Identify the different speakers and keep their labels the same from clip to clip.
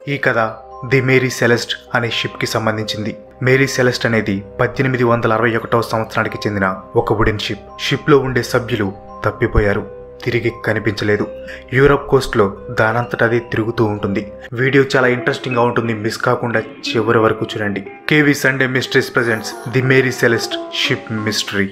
Speaker 1: ఈ కథ the Mary Celeste అనే షిప్కి సంబంధించింది మేరీ సెలెస్ట్ అనేది పద్దెనిమిది వందల అరవై ఒకటవ సంవత్సరానికి చెందిన ఒక వుడెన్ షిప్ షిప్లో ఉండే సభ్యులు తప్పిపోయారు తిరిగి కనిపించలేదు యూరప్ కోస్ట్లో దానంతటది తిరుగుతూ ఉంటుంది వీడియో చాలా ఇంట్రెస్టింగ్గా ఉంటుంది మిస్ కాకుండా చివరి వరకు చూడండి KV Sunday mysteries presents the Mary Celeste ship mystery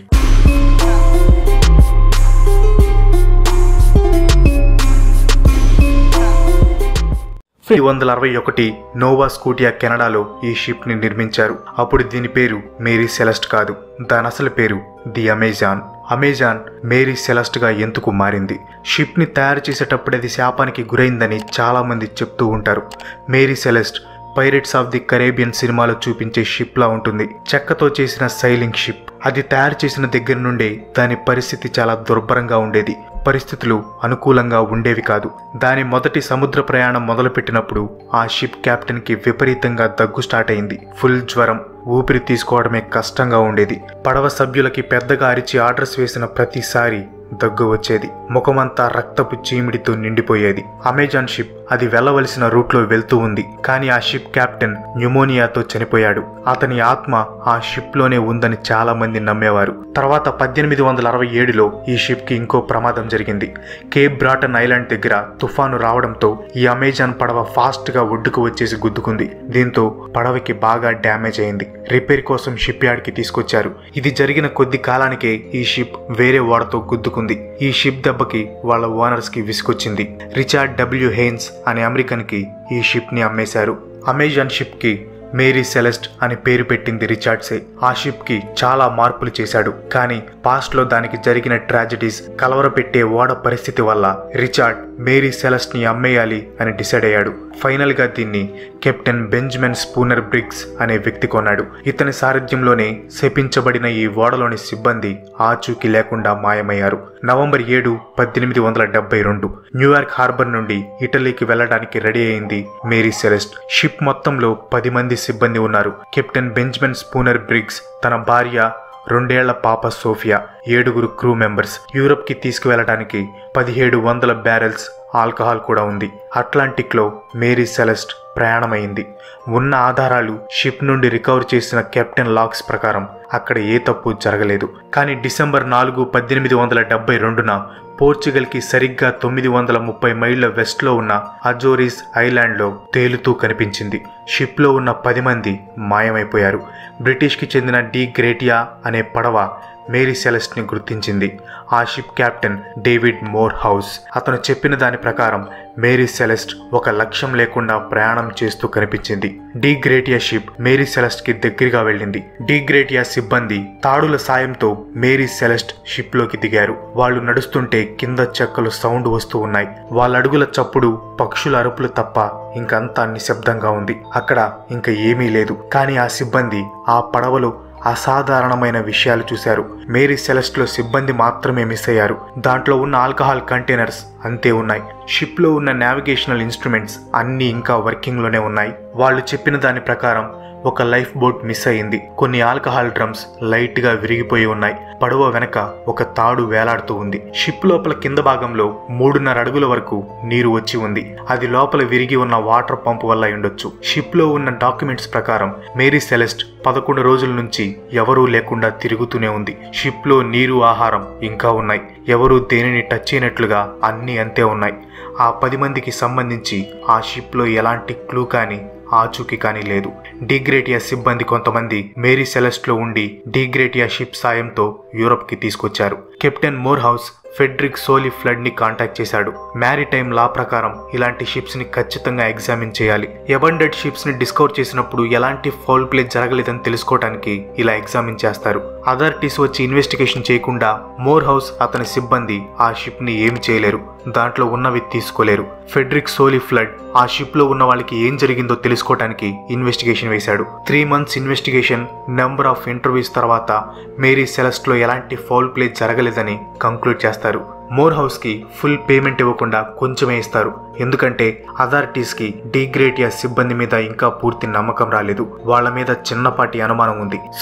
Speaker 1: పంతొమ్మిది వందల అరవై ఒకటి నోవా స్కూటియా కెనడాలో ఈ షిప్ ని నిర్మించారు అప్పుడు దీని పేరు మేరీ సెలెస్ట్ కాదు దాని అసలు పేరు the Amazon Amazon Mary Celeste గా ఎందుకు మారింది షిప్ ని తయారు చేసేటప్పుడు అది శాపానికి గురైందని చాలా మంది చెప్తూ ఉంటారు Mary Celeste pirates of the Caribbean సినిమాలో చూపించే షిప్ లా ఉంటుంది చెక్కతో చేసిన సైలింగ్ షిప్ అది తయారు చేసిన దగ్గర నుండే దాని పరిస్థితి చాలా దుర్భరంగా ఉండేది పరిస్థితులు అనుకూలంగా ఉండేవి కాదు దాని మొదటి సముద్ర ప్రయాణం మొదలుపెట్టినప్పుడు ఆ షిప్ కెప్టెన్ కి విపరీతంగా దగ్గు స్టార్ట్ అయింది ఫుల్ జ్వరం ఊపిరి తీసుకోవడమే కష్టంగా ఉండేది పడవ సభ్యులకి పెద్దగా అరిచి ఆర్డర్స్ వేసిన ప్రతిసారి దగ్గు వచ్చేది ముఖమంతా రక్తపు చీమిడితో నిండిపోయేది అమెజాన్ షిప్ అది వెళ్ళవలసిన రూట్లో వెళ్తూ ఉంది కానీ ఆ షిప్ కెప్టెన్ న్యూమోనియాతో చనిపోయాడు అతని ఆత్మ ఆ షిప్ లోనే ఉందని చాలా మంది నమ్మేవారు తర్వాత పద్దెనిమిది వందల అరవై ఏడులో ఈ షిప్ కి ఇంకో ప్రమాదం జరిగింది కేప్ బ్రాటన్ ఐలాండ్ దగ్గర తుఫాను రావడంతో ఈ అమెజాన్ పడవ ఫాస్ట్ గా ఒడ్డుకు వచ్చేసి గుద్దుకుంది దీంతో పడవకి బాగా డ్యామేజ్ అయింది రిపేర్ కోసం షిప్ యార్డ్ కి తీసుకొచ్చారు ఇది జరిగిన కొద్ది కాలానికే ఈ షిప్ వేరే ఓడతో గుద్దుకుంది ఈ షిప్ దెబ్బకి వాళ్ళ ఓనర్స్ కి విసుకొచ్చింది రిచార్డ్ డబ్ల్యూ హెయిన్స్ అనే అమెరికన్ కి ఈ షిప్ ని అమ్మేశారు అమెజాన్ షిప్ కి మేరీ సెలెస్ట్ అని పేరు పెట్టింది రిచార్డ్సే ఆ షిప్ కి చాలా మార్పులు చేశాడు కానీ పాస్ట్ లో దానికి జరిగిన ట్రాజడీస్ కలవరపెట్టే ఓడ పరిస్థితి వల్ల రిచార్డ్ మేరీ సెలెస్ట్ ని అమ్మేయాలి అని డిసైడ్ అయ్యాడు ఫైనల్ గా దీన్ని కెప్టెన్ బెంజమిన్ స్పూనర్ బ్రిగ్స్ అనే వ్యక్తి కొన్నాడు ఇతని సారథ్యంలోనే శపించబడిన ఈ ఓడలోని సిబ్బంది ఆచూకీ లేకుండా మాయమయ్యారు నవంబర్ ఏడు పద్దెనిమిది వందల డెబ్బై రెండు న్యూయార్క్ హార్బర్ నుండి ఇటలీకి వెళ్లడానికి రెడీ అయింది మేరీ సెలెస్ట్ షిప్ మొత్తంలో పది మంది సిబ్బంది ఉన్నారు కెప్టెన్ బెంజమిన్ స్పూనర్ బ్రిగ్స్ తన భార్య రెండేళ్ల పాప సోఫియా ఏడుగురు క్రూ మెంబర్స్ యూరప్ కి తీసుకువెళ్ళడానికి పదిహేడు వందల బ్యారెల్స్ ఆల్కహాల్ కూడా ఉంది అట్లాంటిక్ లో మేరీ సెలెస్ట్ ప్రయాణమైంది ఉన్న ఆధారాలు షిప్ నుండి రికవర్ చేసిన కెప్టెన్ లాక్స్ ప్రకారం అక్కడ ఏ తప్పు జరగలేదు కానీ డిసెంబర్ నాలుగు పద్దెనిమిది వందల డెబ్బై రెండున పోర్చుగల్కి సరిగ్గా తొమ్మిది వందల ముప్పై మైళ్ళ వెస్ట్లో ఉన్న అజోరీస్ ఐలాండ్లో తేలుతూ కనిపించింది షిప్లో ఉన్న పది మంది మాయమైపోయారు బ్రిటిష్కి చెందిన డి గ్రేటియా అనే పడవ మేరీ సెలెస్ట్ని గుర్తించింది ఆ ship captain David Morehouse అతను చెప్పిన దాని ప్రకారం మేరీ సెలెస్ట్ ఒక లక్ష్యం లేకుండా ప్రయాణం చేస్తూ కనిపించింది Dei Gratia ship Mary Celeste కి దగ్గరగా వెళ్ళింది డి గ్రేటియా సిబ్బంది తాడుల సాయంతో మేరీ సెలెస్ట్ షిప్ లోకి దిగారు వాళ్ళు నడుస్తుంటే కింద చెక్కలు సౌండ్ వస్తూ ఉన్నాయి వాళ్ళ అడుగుల చప్పుడు పక్షుల అరుపులు తప్ప ఇంకంతా నిశ్శబ్దంగా ఉంది అక్కడ ఇంకా ఏమీ లేదు కానీ ఆ సిబ్బంది ఆ పడవలో అసాధారణమైన విషయాలు చూశారు మేరీ సెలెస్ట్లో సిబ్బంది మాత్రమే మిస్ అయ్యారు దాంట్లో ఉన్న ఆల్కహాల్ కంటైనర్స్ అంతే ఉన్నాయి షిప్లో ఉన్న నావిగేషనల్ ఇన్స్ట్రుమెంట్స్ అన్నీ ఇంకా వర్కింగ్లోనే ఉన్నాయి వాళ్ళు చెప్పిన దాని ప్రకారం ఒక లైఫ్ బోట్ మిస్ అయింది కొన్ని ఆల్కహాల్ డ్రమ్స్ లైట్ గా విరిగిపోయి ఉన్నాయి పడవ వెనక ఒక తాడు వేలాడుతూ ఉంది షిప్ లోపల కింద భాగంలో మూడున్నర అడుగుల వరకు నీరు వచ్చి ఉంది అది లోపల విరిగి ఉన్న వాటర్ పంప్ వల్ల ఉండొచ్చు షిప్ లో ఉన్న డాక్యుమెంట్స్ ప్రకారం మేరీ సెలెస్ట్ పదకొండు రోజుల నుంచి ఎవరూ లేకుండా తిరుగుతూనే ఉంది షిప్ లో నీరు ఆహారం ఇంకా ఉన్నాయి ఎవరూ దేనిని టచ్ చేయనట్లుగా అన్నీ అంతే ఉన్నాయి ఆ పది మందికి సంబంధించి ఆ షిప్ లో ఎలాంటి క్లూ కానీ ఆచూకీ కానీ లేదు డిగ్రేటియా సిబ్బంది కొంతమంది మేరీ సెలెస్ట్ లో ఉండి డిగ్రేటియా షిప్ సాయంతో యూరప్ కి తీసుకొచ్చారు captain Morehouse Frederick Solly Flood ని కాంటాక్ట్ చేశాడు మ్యారిటైమ్ లా ప్రకారం ఇలాంటి షిప్స్ ని ఖచ్చితంగా ఎగ్జామిన్ చేయాలి ఎబండెడ్ షిప్స్ ని డిస్కవర్ చేసినప్పుడు ఎలాంటి ఫౌల్ ప్లే జరగలేదని తెలుసుకోవడానికి ఇలా ఎగ్జామిన్ చేస్తారు అథారిటీస్ వచ్చి ఇన్వెస్టిగేషన్ చేయకుండా మోర్ హౌస్ అతని సిబ్బంది ఆ షిప్ ని ఏమి చేయలేరు దాంట్లో ఉన్నవి తీసుకోలేరు ఫెడ్రిక్ సోలి ఫ్లడ్ ఆ షిప్ లో ఉన్న వాళ్ళకి ఏం జరిగిందో తెలుసుకోవడానికి ఇన్వెస్టిగేషన్ వేశాడు three months investigation number of interviews తర్వాత మేరీ సెలెస్ట్ లో ఎలాంటి ఫౌల్ ప్లే జరగలేదని కంక్లూడ్ చేస్తారు మోర్ హౌస్ కి ఫుల్ పేమెంట్ ఇవ్వకుండా కొంచెమే ఇస్తారు ఎందుకంటే అథారిటీస్ కి డిగ్రేటియా సిబ్బంది మీద ఇంకా పూర్తి నమ్మకం రాలేదు వాళ్ళ మీద చిన్నపాటి అనుమానం ఉంది సో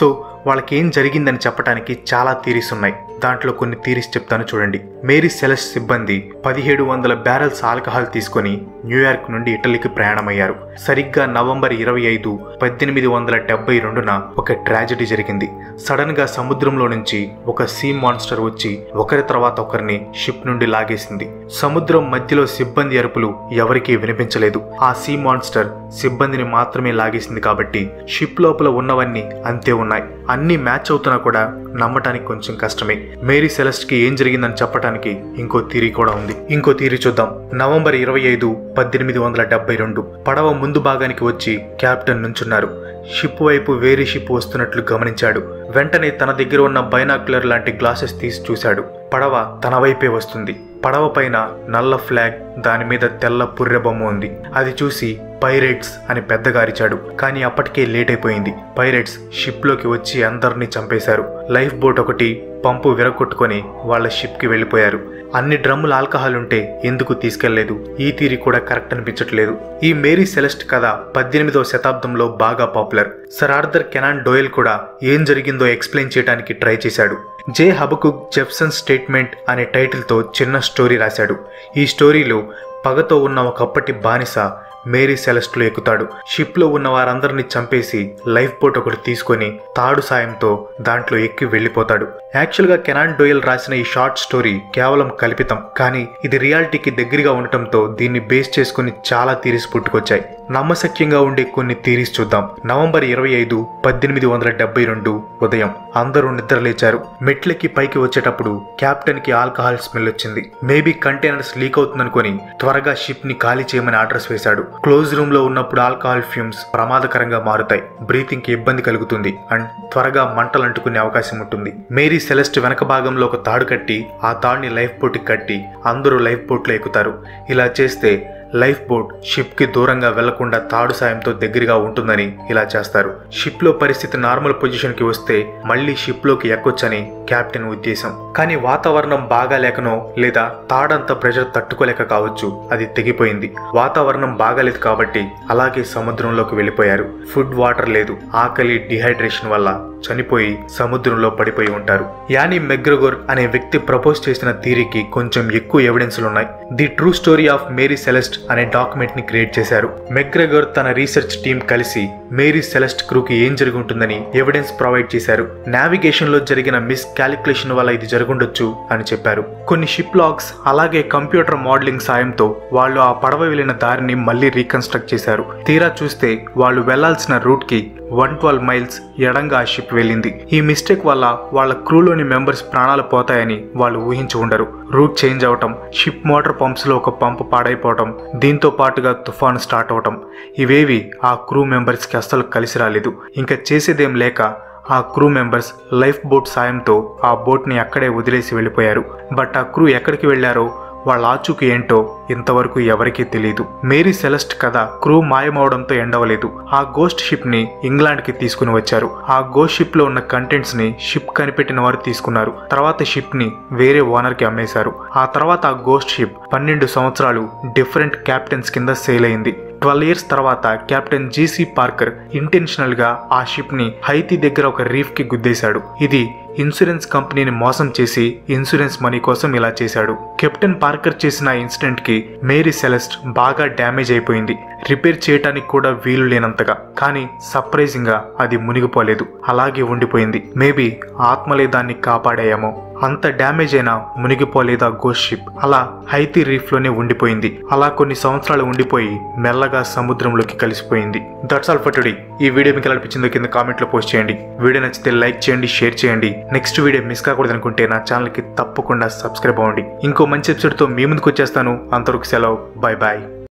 Speaker 1: వాళ్ళకి ఏం జరిగిందని చెప్పడానికి చాలా థీరీస్ ఉన్నాయి దాంట్లో కొన్ని థీరీస్ చెప్తాను చూడండి మేరీ సెలెస్ సిబ్బంది పదిహేడు వందల బ్యారెల్స్ ఆల్కహాల్ తీసుకొని న్యూయార్క్ నుండి ఇటలీకి ప్రయాణమయ్యారు సరిగ్గా నవంబర్ ఇరవై ఐదు పద్దెనిమిది వందల డెబ్బై రెండున ఒక ట్రాజడీ జరిగింది సడన్ గా సముద్రంలో నుంచి ఒక సీ మాన్స్టర్ వచ్చి ఒకరి తర్వాత ఒకరిని షిప్ నుండి లాగేసింది సముద్రం మధ్యలో సిబ్బంది అరుపులు ఎవరికీ వినిపించలేదు ఆ సీ మాన్స్టర్ సిబ్బందిని మాత్రమే లాగేసింది కాబట్టి షిప్ లోపల ఉన్నవన్నీ అంతే ఉన్నాయి అన్ని మ్యాచ్ అవుతున్నా కూడా నమ్మటానికి కొంచెం కష్టమే మేరీ సెలెస్ట్ కి ఏం జరిగిందని చెప్పడానికి ఇంకో థీరీ కూడా ఉంది ఇంకో థీరీ చూద్దాం నవంబర్ ఇరవై ఐదు పద్దెనిమిది వందల డెబ్బై రెండు పడవ ముందు భాగానికి వచ్చి కెప్టెన్ నుంచున్నారు షిప్ వైపు వేరే షిప్ వస్తున్నట్లు గమనించాడు వెంటనే తన దగ్గర ఉన్న బైనాక్యులర్ లాంటి గ్లాసెస్ తీసి చూశాడు పడవ తన వైపే వస్తుంది పడవ పైన నల్ల ఫ్లాగ్ దాని మీద తెల్ల పుర్రె బొమ్మ ఉంది అది చూసి పైరేట్స్ అని పెద్దగా అరిచాడు కానీ అప్పటికే లేట్ అయిపోయింది పైరేట్స్ షిప్ లోకి వచ్చి అందరినీ చంపేశారు లైఫ్ బోట్ ఒకటి పంపు విరగొట్టుకొని వాళ్ళ షిప్ కి వెళ్ళిపోయారు అన్ని డ్రమ్ముల ఆల్కహాల్ ఉంటే ఎందుకు తీసుకెళ్లేదు ఈ తీరి కూడా కరెక్ట్ అనిపించట్లేదు ఈ మేరీ సెలెస్ట్ కథ పద్దెనిమిదవ శతాబ్దంలో బాగా popular Sir Arthur Conan Doyle కూడా ఏం జరిగిందో ఎక్స్ప్లెయిన్ చేయడానికి ట్రై చేశాడు జే హబకుక్ జెఫ్సన్ స్టేట్మెంట్ అనే టైటిల్తో చిన్న స్టోరీ రాశాడు ఈ స్టోరీలో పగతో ఉన్న ఒకప్పటి బానిస మేరీ సెలెస్ట్లో ఎక్కుతాడు షిప్లో ఉన్న వారందరినీ చంపేసి లైఫ్ బోట్ ఒకటి తీసుకొని తాడు సాయంతో దాంట్లో ఎక్కి వెళ్ళిపోతాడు యాక్చువల్గా కెనాన్ డోయల్ రాసిన ఈ షార్ట్ స్టోరీ కేవలం కల్పితం కానీ ఇది రియాలిటీకి దగ్గరగా ఉండటంతో దీన్ని బేస్ చేసుకుని చాలా థీరీస్ పుట్టుకొచ్చాయి నమ్మశక్యంగా ఉండే కొన్ని థీరీస్ చూద్దాం నవంబర్ ఇరవై ఐదు పద్దెనిమిది వందల డెబ్బై రెండు ఉదయం అందరూ నిద్రలేచారు మెట్లకి పైకి వచ్చేటప్పుడు కెప్టెన్ కి ఆల్కహాల్ స్మెల్ వచ్చింది మేబీ కంటైనర్స్ లీక్ అవుతుందనుకొని త్వరగా షిప్ ని ఖాళీ చేయమని అడ్రస్ వేశాడు క్లోజ్ రూమ్ లో ఉన్నప్పుడు ఆల్కహాల్ ఫ్యూమ్స్ ప్రమాదకరంగా మారుతాయి బ్రీతింగ్ కి ఇబ్బంది కలుగుతుంది అండ్ త్వరగా మంటలు అంటుకునే అవకాశం ఉంటుంది మేరీ సెలెస్ట్ వెనక భాగంలో ఒక తాడు కట్టి ఆ తాడుని లైఫ్ బోట్ కి కట్టి అందరూ లైఫ్ బోట్ లో ఎక్కుతారు ఇలా చేస్తే లైఫ్ బోట్ షిప్ కి దూరంగా వెళ్లకుండా తాడు సాయంతో దగ్గరగా ఉంటుందని ఇలా చేస్తారు షిప్ లో పరిస్థితి నార్మల్ పొజిషన్ కి వస్తే మళ్ళీ షిప్ లోకి ఎక్కొచ్చని కెప్టెన్ ఉద్దేశం కానీ వాతావరణం బాగా లేకనో లేదా తాడంత ప్రెషర్ తట్టుకోలేక కావచ్చు అది తెగిపోయింది వాతావరణం బాగాలేదు కాబట్టి అలాగే సముద్రంలోకి వెళ్ళిపోయారు ఫుడ్ వాటర్ లేదు ఆకలి డిహైడ్రేషన్ వల్ల చనిపోయి సముద్రంలో పడిపోయి ఉంటారు యానీ మెగ్రగోర్ అనే వ్యక్తి ప్రపోజ్ చేసిన థీరీకి కొంచెం ఎక్కువ ఎవిడెన్స్లు ఉన్నాయి the true story of Mary Celeste అనే డాక్యుమెంట్ ని క్రియేట్ చేశారు మెగ్రెగోర్ తన రీసెర్చ్ టీం కలిసి మేరీ సెలెస్ట్ క్రూకి ఏం జరుగుంటుందని ఎవిడెన్స్ ప్రొవైడ్ చేశారు నావిగేషన్ లో జరిగిన మిస్ క్యాలిక్యులేషన్ వల్ల ఇది జరుగుండొచ్చు అని చెప్పారు కొన్ని షిప్ లాగ్స్ అలాగే కంప్యూటర్ మోడలింగ్ సాయంతో వాళ్ళు ఆ పడవ వెళ్లిన దారిని మళ్ళీ రీకన్స్ట్రక్ట్ చేశారు తీరా చూస్తే వాళ్ళు వెళ్లాల్సిన రూట్ కి వన్ ట్వెల్వ్ మైల్స్ ఎడంగా ఆ షిప్ వెళ్ళింది ఈ మిస్టేక్ వల్ల వాళ్ళ క్రూలోని మెంబర్స్ ప్రాణాలు పోతాయని వాళ్ళు ఊహించి ఉండరు రూట్ చేంజ్ అవటం షిప్ మోటార్ పంప్స్ లో ఒక పంపు పాడైపోవటం దీంతో పాటుగా తుఫాను స్టార్ట్ అవటం ఇవేవి ఆ క్రూ మెంబర్స్ కి అస్సలు కలిసి రాలేదు ఇంకా చేసేదేం లేక ఆ క్రూ మెంబర్స్ లైఫ్ బోట్ సాయంతో ఆ బోట్ని అక్కడే వదిలేసి వెళ్ళిపోయారు బట్ ఆ క్రూ ఎక్కడికి వెళ్లారో వాళ్ళ ఆచూకి ఏంటో ఇంతవరకు ఎవరికీ తెలియదు మేరీ సెలెస్ట్ కథ క్రూ మాయమవడంతో ఎండవలేదు ఆ గోస్ట్ షిప్ ని ఇంగ్లాండ్ కి తీసుకుని వచ్చారు ఆ గోస్ట్ షిప్ లో ఉన్న కంటెంట్స్ ని షిప్ కనిపెట్టిన వారు తీసుకున్నారు తర్వాత షిప్ ని వేరే ఓనర్ కి అమ్మేశారు ఆ తర్వాత ఆ గోస్ట్ షిప్ పన్నెండు సంవత్సరాలు డిఫరెంట్ క్యాప్టెన్స్ కింద సేల్ అయింది ట్వెల్వ్ ఇయర్స్ తర్వాత కెప్టెన్ జీసీ పార్కర్ ఇంటెన్షనల్ గా ఆ షిప్ ని హైతీ దగ్గర ఒక రీఫ్ కి గుద్దేశాడు ఇది ఇన్సూరెన్స్ కంపెనీని మోసం చేసి ఇన్సూరెన్స్ మనీ కోసం ఇలా చేశాడు కెప్టెన్ పార్కర్ చేసిన ఇన్సిడెంట్ కి మేరీ సెలెస్ట్ బాగా డ్యామేజ్ అయిపోయింది రిపేర్ చేయటానికి కూడా వీలు లేనంతగా కానీ సర్ప్రైజింగ్ గా అది మునిగిపోలేదు అలాగే ఉండిపోయింది మేబీ ఆత్మలే దాన్ని కాపాడాయేమో అంత డ్యామేజ్ అయినా మునిగిపోలేదా గోస్ట్ షిప్ అలా హైతీ రీఫ్ లోనే ఉండిపోయింది అలా కొన్ని సంవత్సరాలు ఉండిపోయి మెల్లగా సముద్రంలోకి కలిసిపోయింది దట్స్ ఆల్ ఫర్ టుడే ఈ వీడియో మీకు ఎలా అనిపించిందో కింద కామెంట్ లో పోస్ట్ చేయండి వీడియో నచ్చితే లైక్ చేయండి షేర్ చేయండి నెక్స్ట్ వీడియో మిస్ కాకూడదు అనుకుంటే నా ఛానల్ కి తప్పకుండా సబ్స్క్రైబ్ అవ్వండి ఇంకో మంచి ఎపిసోడ్ తో మీ ముందుకు వచ్చేస్తాను అంతవరకు సెలవు బాయ్ బాయ్